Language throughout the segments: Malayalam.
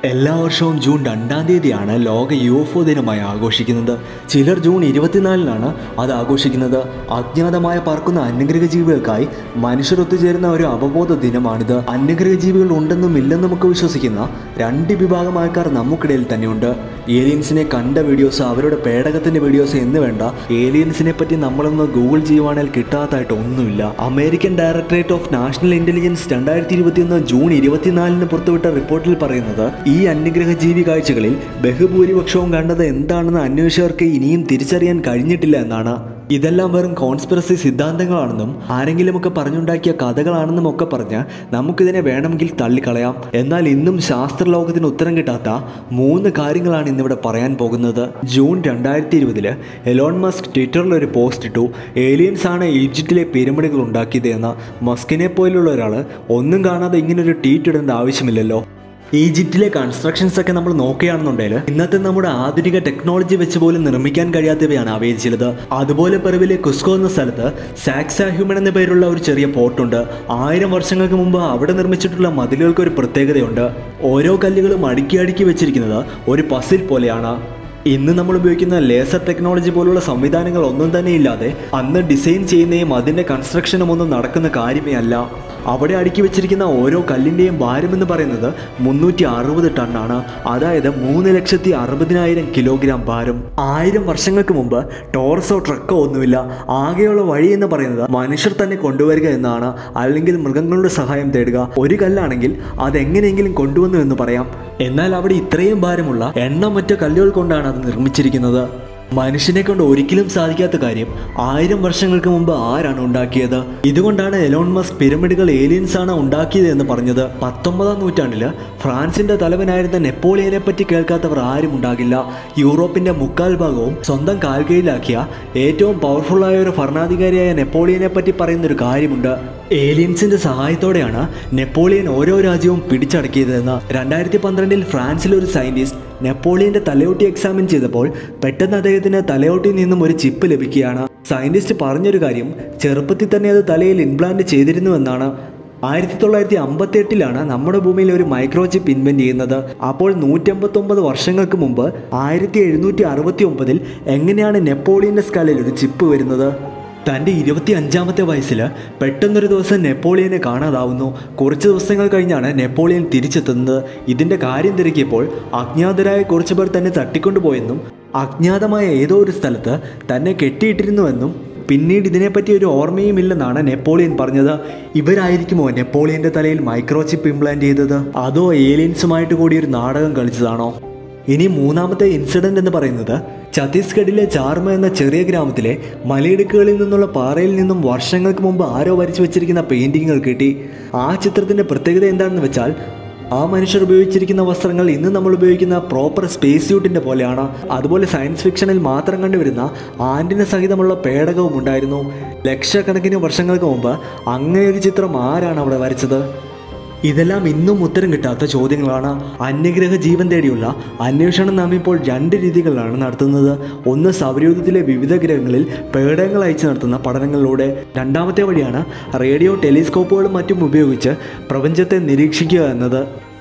എല്ലാ വർഷവും ജൂൺ രണ്ടാം തീയതിയാണ് ലോക യു എഫ് ഒ ദിനമായി ആഘോഷിക്കുന്നത് ചിലർ ജൂൺ ഇരുപത്തിനാലിനാണ് അത് ആഘോഷിക്കുന്നത് അജ്ഞാതമായ പറക്കുന്ന അന്യഗ്രഹ ജീവികൾക്കായി മനുഷ്യർ ഒത്തുചേരുന്ന ഒരു അവബോധ ദിനമാണിത് അന്യഗ്രഹ ജീവികൾ ഉണ്ടെന്നും ഇല്ലെന്നും ഒക്കെ വിശ്വസിക്കുന്ന രണ്ട് വിഭാഗം ആൾക്കാർ നമുക്കിടയിൽ തന്നെയുണ്ട് ഏലിയൻസിനെ കണ്ട വീഡിയോസ് അവരുടെ പേടകത്തിന്റെ വീഡിയോസ് എന്ന് വേണ്ട ഏലിയൻസിനെ പറ്റി നമ്മളൊന്ന് ഗൂഗിൾ ചെയ്യുവാണെങ്കിൽ കിട്ടാത്തതായിട്ട് ഒന്നുമില്ല American directorate of national intelligence രണ്ടായിരത്തി ഇരുപത്തിയൊന്ന് ജൂൺ ഇരുപത്തിനാലിന് പുറത്തുവിട്ട റിപ്പോർട്ടിൽ പറയുന്നത് ഈ അന്യഗ്രഹ ജീവി കാഴ്ചകളിൽ ബഹുഭൂരിപക്ഷവും കണ്ടത് എന്താണെന്ന് അന്വേഷകർക്ക് ഇനിയും തിരിച്ചറിയാൻ കഴിഞ്ഞിട്ടില്ല എന്നാണ് ഇതെല്ലാം വെറും കോൺസ്പിറസി സിദ്ധാന്തങ്ങളാണെന്നും ആരെങ്കിലുമൊക്കെ പറഞ്ഞുണ്ടാക്കിയ കഥകളാണെന്നും ഒക്കെ പറഞ്ഞ് നമുക്കിതിനെ വേണമെങ്കിൽ തള്ളിക്കളയാം എന്നാൽ ഇന്നും ശാസ്ത്രലോകത്തിന് ഉത്തരം കിട്ടാത്ത മൂന്ന് കാര്യങ്ങളാണ് ഇന്നിവിടെ പറയാൻ പോകുന്നത് ജൂൺ രണ്ടായിരത്തി ഇരുപതില് എലോൺ മസ്ക് ട്വിറ്ററിൽ ഒരു പോസ്റ്റ് ഇട്ടു ഏലിയൻസ് ആണ് ഈജിപ്തിലെ പിരമിഡുകൾ ഉണ്ടാക്കിയത് എന്ന മസ്കിനെ പോലുള്ള ഒരാൾ ഒന്നും കാണാതെ ഇങ്ങനൊരു ട്വീറ്റ് ഇടേണ്ട ആവശ്യമില്ലല്ലോ ഈജിപ്തിലെ കൺസ്ട്രക്ഷൻസ് ഒക്കെ നമ്മൾ നോക്കുകയാണെന്നുണ്ടെങ്കിൽ ഇന്നത്തെ നമ്മുടെ ആധുനിക ടെക്നോളജി വെച്ച് പോലും നിർമ്മിക്കാൻ കഴിയാത്തവയാണ് അവയിൽ ചിലത് അതുപോലെ പെറുവിലെ കുസ്കോ എന്ന സ്ഥലത്ത് സാക്സ ഹ്യൂമൻ എന്ന പേരുള്ള ഒരു ചെറിയ പോർട്ടുണ്ട് ആയിരം വർഷങ്ങൾക്ക് മുമ്പ് അവിടെ നിർമ്മിച്ചിട്ടുള്ള മതിലുകൾക്ക് ഒരു പ്രത്യേകതയുണ്ട് ഓരോ കല്ലുകളും അടുക്കി അടുക്കി വെച്ചിരിക്കുന്നത് ഒരു പസിൽ പോലെയാണ് ഇന്ന് നമ്മൾ ഉപയോഗിക്കുന്ന ലേസർ ടെക്നോളജി പോലുള്ള സംവിധാനങ്ങൾ ഒന്നും തന്നെ ഇല്ലാതെ അന്ന് ഡിസൈൻ ചെയ്യുന്നതും അതിൻ്റെ കൺസ്ട്രക്ഷനും ഒന്നും നടക്കുന്ന കാര്യമേ അല്ല അവിടെ അടുക്കി വെച്ചിരിക്കുന്ന ഓരോ കല്ലിൻ്റെയും ഭാരം എന്ന് പറയുന്നത് മുന്നൂറ്റി അറുപത് ടണ്ണാണ് അതായത് മൂന്ന് ലക്ഷത്തി അറുപതിനായിരം കിലോഗ്രാം ഭാരം ആയിരം വർഷങ്ങൾക്ക് മുമ്പ് ടോറസോ ട്രക്കോ ഒന്നുമില്ല ആകെയുള്ള വഴി എന്ന് പറയുന്നത് മനുഷ്യർ തന്നെ കൊണ്ടുവരിക എന്നാണ് അല്ലെങ്കിൽ മൃഗങ്ങളുടെ സഹായം തേടുക ഒരു കല്ലാണെങ്കിൽ അതെങ്ങനെയെങ്കിലും കൊണ്ടുവന്നു എന്ന് പറയാം എന്നാൽ അവിടെ ഇത്രയും ഭാരമുള്ള എണ്ണമറ്റ കല്ലുകൾ കൊണ്ടാണ് അത് നിർമ്മിച്ചിരിക്കുന്നത് മനുഷ്യനെ കൊണ്ട് ഒരിക്കലും സാധിക്കാത്ത കാര്യം ആയിരം വർഷങ്ങൾക്ക് മുമ്പ് ആരാണ് ഉണ്ടാക്കിയത് ഇതുകൊണ്ടാണ് എലോൺ മസ്ക് പിരമിഡുകൾ ഏലിയൻസ് ആണ് ഉണ്ടാക്കിയത് എന്ന് പറഞ്ഞത് പത്തൊമ്പതാം നൂറ്റാണ്ടിൽ ഫ്രാൻസിന്റെ തലവനായിരുന്ന നെപ്പോളിയനെ പറ്റി കേൾക്കാത്തവർ ആരും ഉണ്ടാകില്ല യൂറോപ്പിന്റെ മുക്കാൽ ഭാഗവും സ്വന്തം കാൽകീഴിലാക്കിയ ഏറ്റവും പവർഫുള്ളായ ഒരു ഭരണാധികാരിയായ നെപ്പോളിയനെ പറ്റി പറയുന്ന ഒരു കാര്യമുണ്ട് ഏലിയൻസിന്റെ സഹായത്തോടെയാണ് നെപ്പോളിയൻ ഓരോ രാജ്യവും പിടിച്ചടക്കിയതെന്ന് രണ്ടായിരത്തി പന്ത്രണ്ടിൽ ഫ്രാൻസിലെ ഒരു സയന്റിസ്റ്റ് നെപ്പോളിയന്റെ തലയോട്ടി എക്സാമിൻ ചെയ്തപ്പോൾ പെട്ടെന്ന് അദ്ദേഹത്തിന് തലയോട്ടിയിൽ നിന്നും ഒരു ചിപ്പ് ലഭിക്കുകയാണ് സയന്റിസ്റ്റ് പറഞ്ഞൊരു കാര്യം ചെറുപ്പത്തിൽ തന്നെ അത് തലയിൽ ഇംപ്ലാന്റ് ചെയ്തിരുന്നു എന്നാണ് ആയിരത്തി തൊള്ളായിരത്തി അമ്പത്തി എട്ടിലാണ് നമ്മുടെ ഭൂമിയിൽ ഒരു മൈക്രോ ചിപ്പ് ഇൻവെന്റ് ചെയ്യുന്നത് അപ്പോൾ നൂറ്റമ്പത്തൊമ്പത് വർഷങ്ങൾക്ക് മുമ്പ് ആയിരത്തി എഴുന്നൂറ്റി അറുപത്തി ഒമ്പതിൽ എങ്ങനെയാണ് നെപ്പോളിയന്റെ സ്കാലിൽ ഒരു ചിപ്പ് വരുന്നത് തൻ്റെ ഇരുപത്തി അഞ്ചാമത്തെ വയസ്സിൽ പെട്ടെന്നൊരു ദിവസം നെപ്പോളിയനെ കാണാതാവുന്നു കുറച്ച് ദിവസങ്ങൾ കഴിഞ്ഞാണ് നെപ്പോളിയൻ തിരിച്ചെത്തുന്നത് ഇതിൻ്റെ കാര്യം തിരക്കിയപ്പോൾ അജ്ഞാതരായ കുറച്ചു പേർ തന്നെ തട്ടിക്കൊണ്ടുപോയെന്നും അജ്ഞാതമായ ഏതോ ഒരു സ്ഥലത്ത് തന്നെ കെട്ടിയിട്ടിരുന്നുവെന്നും പിന്നീട് ഇതിനെപ്പറ്റി ഒരു ഓർമ്മയുമില്ലെന്നാണ് നെപ്പോളിയൻ പറഞ്ഞത് ഇവരായിരിക്കുമോ നെപ്പോളിയന്റെ തലയിൽ മൈക്രോ ചിപ്പ് ഇംപ്ലാന്റ് ചെയ്തത് അതോ ഏലിയൻസുമായിട്ട് കൂടി ഒരു നാടകം കളിച്ചതാണോ ഇനി മൂന്നാമത്തെ ഇൻസിഡന്റ് എന്ന് പറയുന്നത് ഛത്തീസ്ഗഡിലെ ചാർമ എന്ന ചെറിയ ഗ്രാമത്തിലെ മലയിടുക്കുകളിൽ നിന്നുള്ള പാറയിൽ നിന്നും വർഷങ്ങൾക്ക് മുമ്പ് ആരോ വരച്ചു വെച്ചിരിക്കുന്ന പെയിന്റിങ്ങുകൾ കിട്ടി ആ ചിത്രത്തിന്റെ പ്രത്യേകത എന്താണെന്ന് വെച്ചാൽ ആ മനുഷ്യർ ഉപയോഗിച്ചിരിക്കുന്ന വസ്ത്രങ്ങൾ ഇന്ന് നമ്മൾ ഉപയോഗിക്കുന്ന പ്രോപ്പർ സ്പേസ് സ്യൂട്ടിന്റെ പോലെയാണ് അതുപോലെ സയൻസ് ഫിക്ഷനിൽ മാത്രം കണ്ടുവരുന്ന ആന്റിന സഹിതമുള്ള പേടകവും ഉണ്ടായിരുന്നു ലക്ഷക്കണക്കിന് വർഷങ്ങൾക്ക് മുമ്പ് അങ്ങനെ ഒരു ചിത്രം ആരാണ് അവിടെ വരച്ചത് ഇതെല്ലാം ഇന്നും ഉത്തരം കിട്ടാത്ത ചോദ്യങ്ങളാണ് അന്യഗ്രഹ ജീവൻ തേടിയുള്ള അന്വേഷണം നാം ഇപ്പോൾ രണ്ട് രീതികളിലാണ് നടത്തുന്നത് ഒന്ന് സൗരയൂഥത്തിലെ വിവിധ ഗ്രഹങ്ങളിൽ പേടകങ്ങൾ അയച്ചു നടത്തുന്ന പഠനങ്ങളിലൂടെ രണ്ടാമത്തെ വഴിയാണ് റേഡിയോ ടെലിസ്കോപ്പുകളും മറ്റും ഉപയോഗിച്ച് പ്രപഞ്ചത്തെ നിരീക്ഷിക്കുക എന്നത്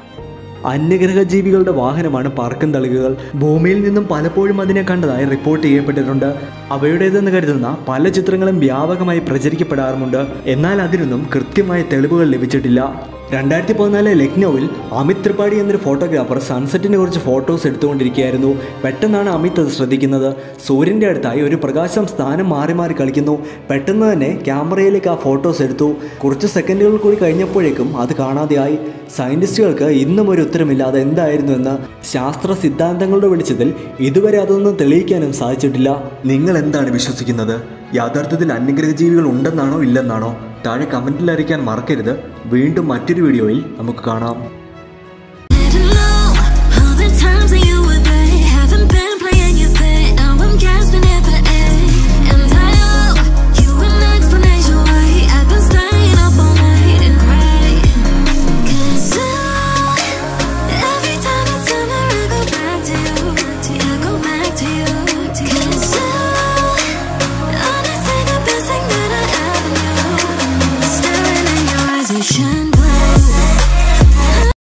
അന്യഗ്രഹ ജീവികളുടെ വാഹനമാണ് പറക്കും തളികകൾ ഭൂമിയിൽ നിന്നും പലപ്പോഴും അതിനെ കണ്ടതായി റിപ്പോർട്ട് ചെയ്യപ്പെട്ടിട്ടുണ്ട് അവയുടേതെന്ന് കരുതുന്ന പല ചിത്രങ്ങളും വ്യാപകമായി പ്രചരിക്കപ്പെടാറുമുണ്ട് എന്നാൽ അതിനൊന്നും കൃത്യമായ തെളിവുകൾ ലഭിച്ചിട്ടില്ല രണ്ടായിരത്തി പതിനാല് ലക്നൌവിൽ അമിത് ത്രിപാഠി എന്നൊരു ഫോട്ടോഗ്രാഫർ സൺസെറ്റിനെ കുറിച്ച് ഫോട്ടോസ് എടുത്തുകൊണ്ടിരിക്കുകയായിരുന്നു പെട്ടെന്നാണ് അമിത് അത് ശ്രദ്ധിക്കുന്നത് സൂര്യൻ്റെ അടുത്തായി ഒരു പ്രകാശം സ്ഥാനം മാറി മാറി കളിക്കുന്നു പെട്ടെന്ന് തന്നെ ക്യാമറയിലേക്ക് ആ ഫോട്ടോസ് എടുത്തു കുറച്ച് സെക്കൻഡുകൾ കൂടി കഴിഞ്ഞപ്പോഴേക്കും അത് കാണാതെയായി സയന്റിസ്റ്റുകൾക്ക് ഇന്നും ഒരു ഉത്തരമില്ലാതെ എന്തായിരുന്നു എന്ന് ശാസ്ത്ര സിദ്ധാന്തങ്ങളുടെ വെളിച്ചത്തിൽ ഇതുവരെ അതൊന്നും തെളിയിക്കാനും സാധിച്ചിട്ടില്ല നിങ്ങൾ എന്താണ് വിശ്വസിക്കുന്നത് യാഥാർത്ഥ്യത്തിൽ അന്യഗ്രഹ ജീവികൾ ഉണ്ടെന്നാണോ ഇല്ലെന്നാണോ താഴെ കമൻറ്റിൽ അറിയിക്കാൻ മറക്കരുത് വീണ്ടും മറ്റൊരു വീഡിയോയിൽ നമുക്ക് കാണാം